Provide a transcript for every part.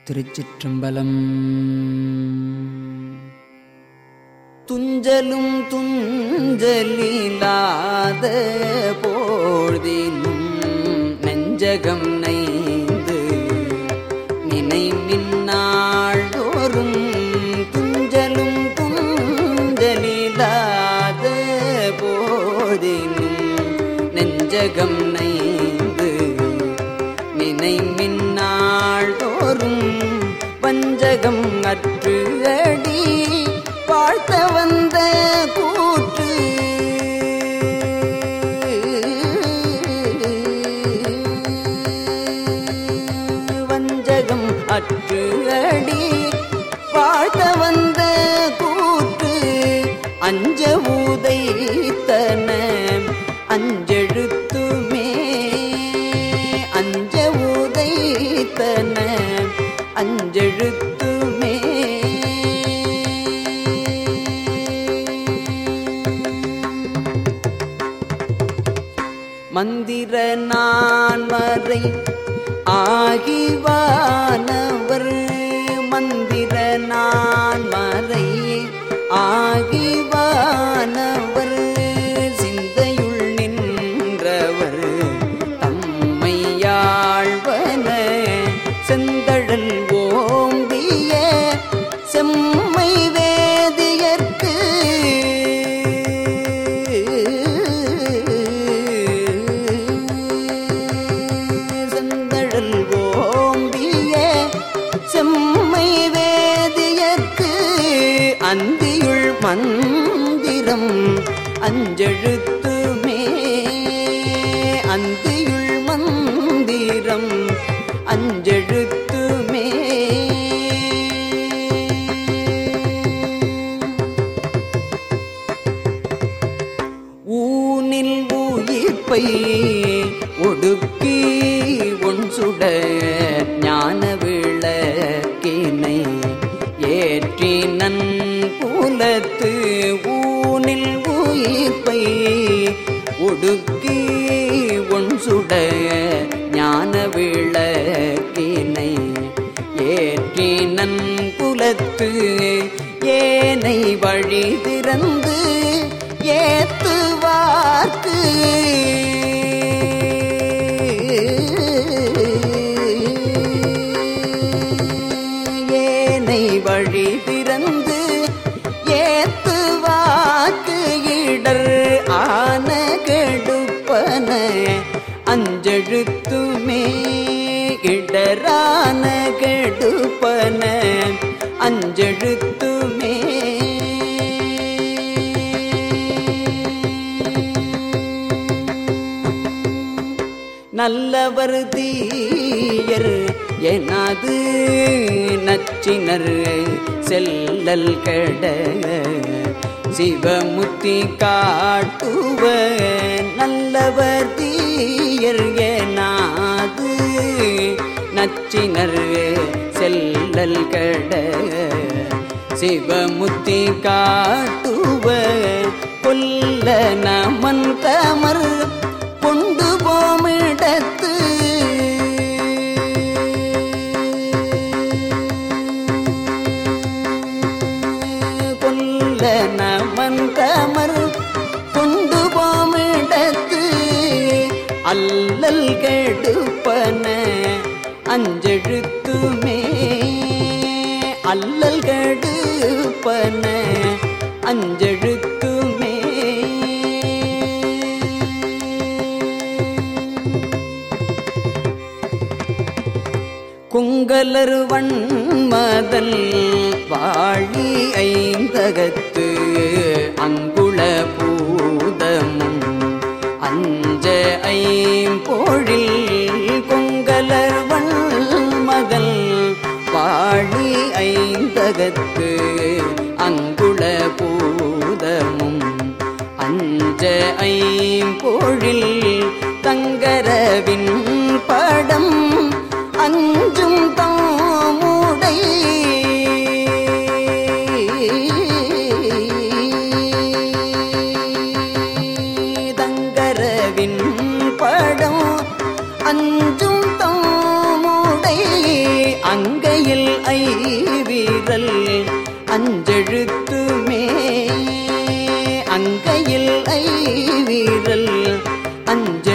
திருச்சிற்றம்பலம் துஞ்சலும் துஞ்சலில்லாத போழ்தினும் நெஞ்சகம் நைந்து நினை நின்னாள்தோறும் துஞ்சலும் துஞ்சலில்லாத போழ்தினும் நெஞ்சகம் நைந்து நினை மின்னாள்தோறும் பஞ்சகம் அற்று அடி வாழ்த்த வந்த கூற்று வஞ்சகம் அற்று அடி வாழ்த்த வந்த கூற்று அஞ்ச ஊதைத்தன அஞ்செழுத்துமே அஞ்ச ஊதைத்தன அஞ்செழுத்துமே மந்திர நான்மறை ஆகிவானவர் மந்திர நான்மறை ஆகிவானவர் சிந்தையுள் நின்றவர் தம்மையாழ்வன செந்தழல் ஓம்பிய செம்மை வேதியர்க்கு செந்தழல் ஓம்பிய செம்மை வேதியர்க்கு அந்தியுள் மந்திரம் அஞ்செழுத்துமே அந்தியுள் மந்திரம் அஞ்செழுத்துமே ஊனில் உயிர்ப்பை ஒடுக்கி ஒன் சுட ஞான விளக்கினை ஏற்றி நன் புலத்து ஊனில் உயிர்ப்பை ஒடுக்கி ஒன் சுட ஞான விளக்கினை ஏற்றி நன் புலத்து ஏனை வழி திறந்து ஏத்துவார்க்கு ஏனை வழி திறந்து ஏத்துவாக்கு இடர் ஆன கெடுப்பன அஞ்செழுத்துமே இடரான கெடுப்பன அஞ்செழுத்துமே நல்லவர் தீயர் எனது நச்சினர் செல்லல் கெட சிவமுத்தி காட்டுவ நல்லவர் தீயர் எனாது நச்சினர் செல்லல் கெட சிவமுத்தி காட்டுவ கொல்ல நமன் தமர் கொண்டு போமிடத்து கொல்ல நமன் தமர் கொண்டு போமிடத்து அல்லல் கெடுப்பன அஞ்செழுத்துமே அல்லல் கெடுப்பன அஞ்செழுத்துமே குங்கலர் வன்மதல் வாழி ஐந்தகத்து அங்குள பூதமும் அஞ்ச ஐம்பொழில் குங்கலர் வன்மதல் வாழி ஐந்தகத்து அங்குள பூதமும் அஞ்ச ஐம்பொழில் தங்கரவின் படம் அஞ்சும் தாமுடை தங்கரவின் படம் அஞ்சும் தாமுடை அங்கையில்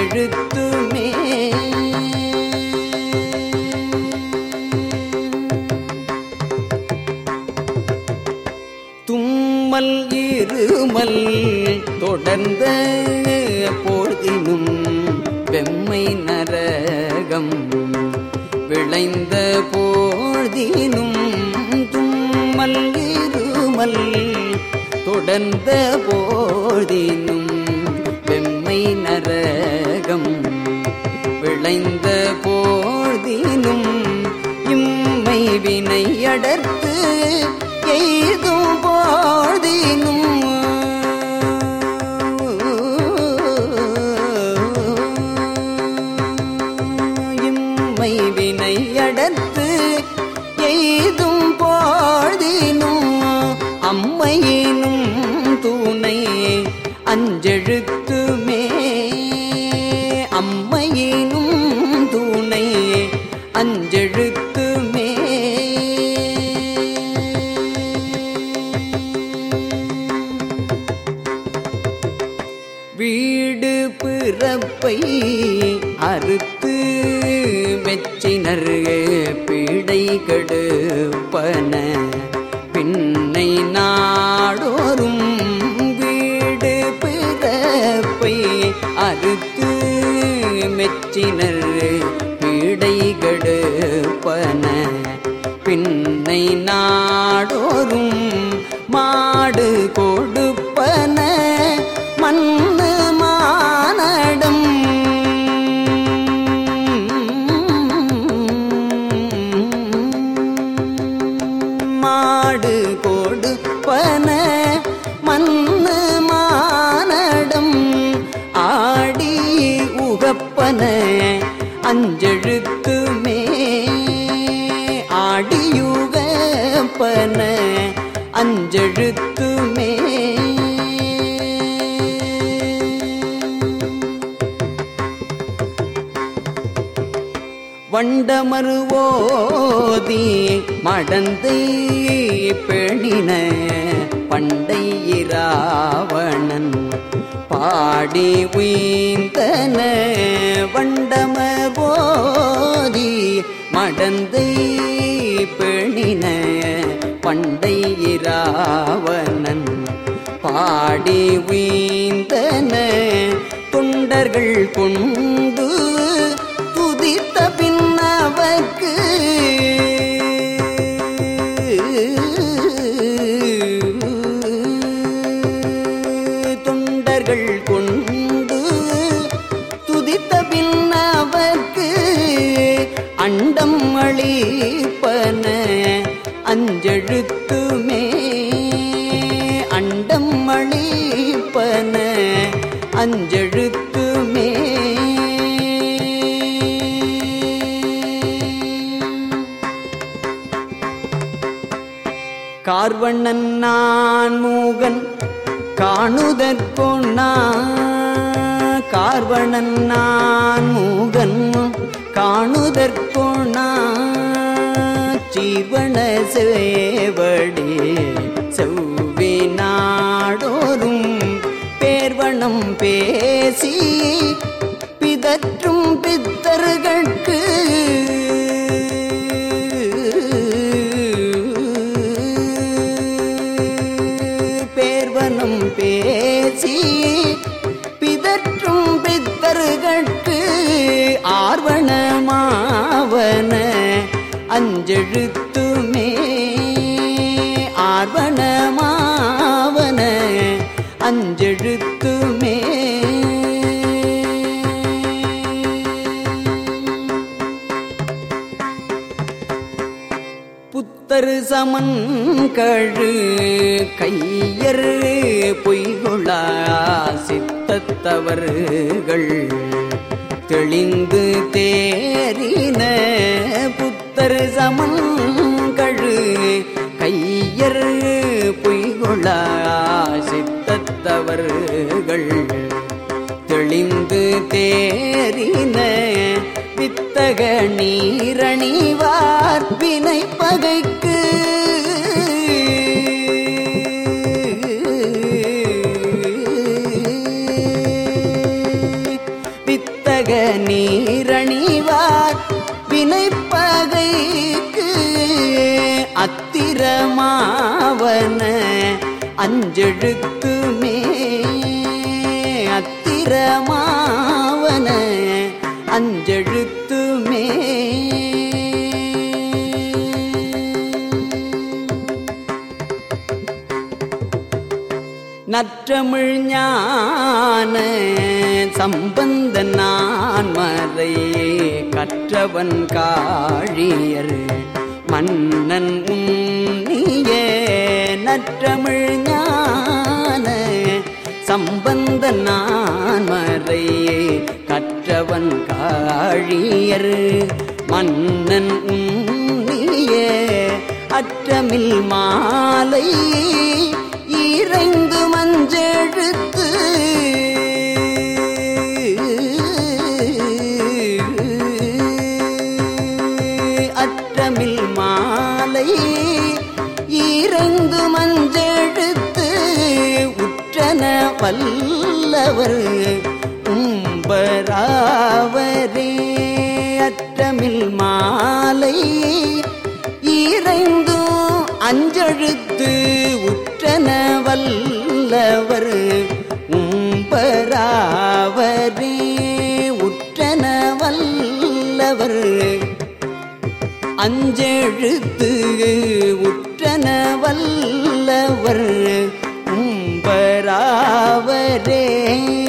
அஞ்செழுத்துமே தும்மல் இருமல் தொடர்ந்த போதினும் வெம்மை நரகம் விளைந்த போதினும் தும்மல் இருமல் தொடர்ந்த போதினும் வெம்மை நரகம் விளைந்த போதினும் இம்மை வினை அடர்த்து எய்தும் போதினும் இம்மை வினை அடர்த்து எய்தும் போதினும் அம்மையினும் துணை அஞ்செழுத்துமே அம்மையினும் துணை அஞ்செழுத்துமே வீடு பிறப்பை அறுத்து மெச்சினர் பீடை கெடுப்பன பின்னை நாடோறும் வீடு பிறப்பை அறுத்து மெச்சினர் பீடை கெடுப்பன பின்னை நாடோறும் மாடு கொடுப்பன மண்ணு மானடம் மாடு கொடுப்பன மண்ணு மானடம் ஆடி உகப்பன அஞ்செழுத்துமே ஆடியுகப்பன அஞ்செழுத்துமே வண்டமருவோதி மடந்தை பெணின பண்டை இராவணன் பாடி உய்ந்தன வண்டமர்வோதி மடந்தை பெணின பண்டை இராவணன் பாடி உய்ந்தன தொண்டர்கள் கொண்டு துதித்த பின்னவர்க்கு தொண்டர்கள் கொண்டு துதித்த பின்னவர்க்கு அண்டம் அளிப்பன அஞ்செழுத்துமே அண்டம் அளிப்பன அஞ்செழுத்துமே கார்வண்ணன் நான் மூகன் காணுதற்கொண்ணா கார்வணன் நான் மூகன் காணுதற்கொண்ணா ஜீவன சேவடி செவ்வி நாடோறும் பேர்வனம் பேசி பிதற்றும் பித்தர்களுக்கு பேர்வனம் பேசி பிதற்றும் பித்தர்களுக்கு ஆர்வணமாவன அஞ்செழுத்துமே ஆர்வணமாவன அஞ்செழுத்துமே புத்தரு சமன் கழு கையர் பொய்கொள்ளா சித்தத்தவர்கள் தெளிந்து தேறின புத்தர் சமன் கழு கையர் பொய்கொள்ளா சித்தத்தவர்கள் தெளிந்து தேறின வித்தக நீரணிவார் வினை பகைக்கு வித்தக வித்தக நீரணிவார் வினைப்பகைக்கு அத்திரமாவன அஞ்செழுத்துமே அத்திரமாவன அஞ்செழுத்துமே நற்றமிழ் ஞான சம்பந்த நான் மறை கற்றவன் காழியர் மன்னன் உன்னிய நற்றமிழ் ஞான சம்பந்த நான் மறை கற்றவன் காழியர் மன்னன் உன்னிய அற்றமில் மாலை இறைந்து மஞ்செழுத்து அற்றமில் மாலை இறைந்து மஞ்செழுத்து உற்றன வல்லவர் உம்பராவரே அற்றமில் மாலை இறைந்து அஞ்செழுத்து உற்றன வல்லவர் உம்பராவரே உற்றன வல்லவர் அஞ்செழுத்து உற்றன வல்லவர் உம்பராவரே